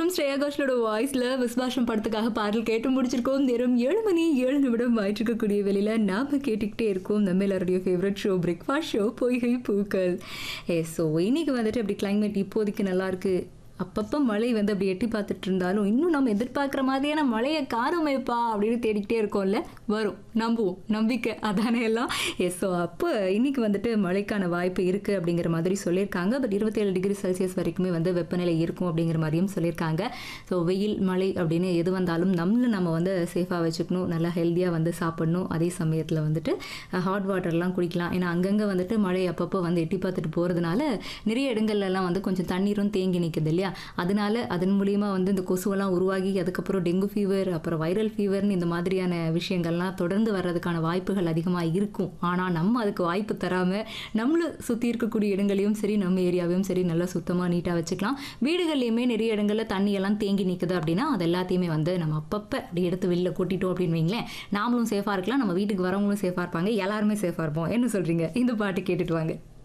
மற்றும் ஸ்ரேயா கோஷலோட வாய்ஸ்ல விஸ்வாசம் படத்துக்காக பாடல் கேட்டு முடிச்சிருக்கோம் நேரம் ஏழு மணி ஏழு நிமிடம் ஆயிட்டிருக்கக்கூடிய வெளியில நாம கேட்டுக்கிட்டே இருக்கோம் நம்ம எல்லாருடைய ஃபேவரட் ஷோ பிரேக்ஃபாஸ்ட் ஷோ பொய்கை பூக்கள் ஏ ஸோ இன்னைக்கு வந்துட்டு அப்படி கிளைமேட் இப்போதைக்கு நல்லா இருக்கு அப்பப்போ மழை வந்து அப்படி எட்டி பார்த்துட்டு இருந்தாலும் இன்னும் நம்ம எதிர்பார்க்குற மாதிரியான மழையை காரமைப்பா அப்படின்னு தேடிக்கிட்டே இருக்கோம்ல வரும் நம்புவோம் நம்பிக்கை அதானே எல்லாம் எஸ் ஸோ அப்போ இன்னைக்கு வந்துட்டு மழைக்கான வாய்ப்பு இருக்குது அப்படிங்கிற மாதிரி சொல்லியிருக்காங்க பட் இருபத்தேழு டிகிரி செல்சியஸ் வரைக்குமே வந்து வெப்பநிலை இருக்கும் அப்படிங்கிற மாதிரியும் சொல்லியிருக்காங்க ஸோ வெயில் மழை அப்படின்னு எது வந்தாலும் நம்மளை நம்ம வந்து சேஃபாக வச்சுக்கணும் நல்லா ஹெல்த்தியாக வந்து சாப்பிடணும் அதே சமயத்தில் வந்துட்டு ஹாட் வாட்டர்லாம் குடிக்கலாம் ஏன்னா அங்கங்கே வந்துட்டு மழை அப்பப்போ வந்து எட்டி பார்த்துட்டு போகிறதுனால நிறைய இடங்கள்லாம் வந்து கொஞ்சம் தண்ணீரும் தேங்கி நிற்குது இல்லையா அதனால அதன் மூலியமாக வந்து இந்த கொசுவெல்லாம் உருவாகி அதுக்கப்புறம் டெங்கு ஃபீவர் அப்புறம் வைரல் ஃபீவர்னு இந்த மாதிரியான விஷயங்கள்லாம் தொடர்ந்து வர்றதுக்கான வாய்ப்புகள் அதிகமாக இருக்கும் ஆனால் நம்ம அதுக்கு வாய்ப்பு தராமல் நம்மளை சுற்றி இருக்கக்கூடிய இடங்களையும் சரி நம்ம ஏரியாவையும் சரி நல்லா சுத்தமாக நீட்டாக வச்சுக்கலாம் வீடுகள்லையுமே நிறைய இடங்களில் தண்ணியெல்லாம் தேங்கி நிற்குது அப்படின்னா அது எல்லாத்தையுமே வந்து நம்ம அப்பப்போ அப்படி எடுத்து வெளில கொட்டிட்டோம் அப்படின்னு வைங்களேன் நாமளும் சேஃபாக இருக்கலாம் நம்ம வீட்டுக்கு வரவங்களும் சேஃபாக இருப்பாங்க எல்லாருமே சேஃபாக இருப்போம் என்ன சொல்கிறீங்க இந்த பாட்டு கேட்டுட்டு வாங்க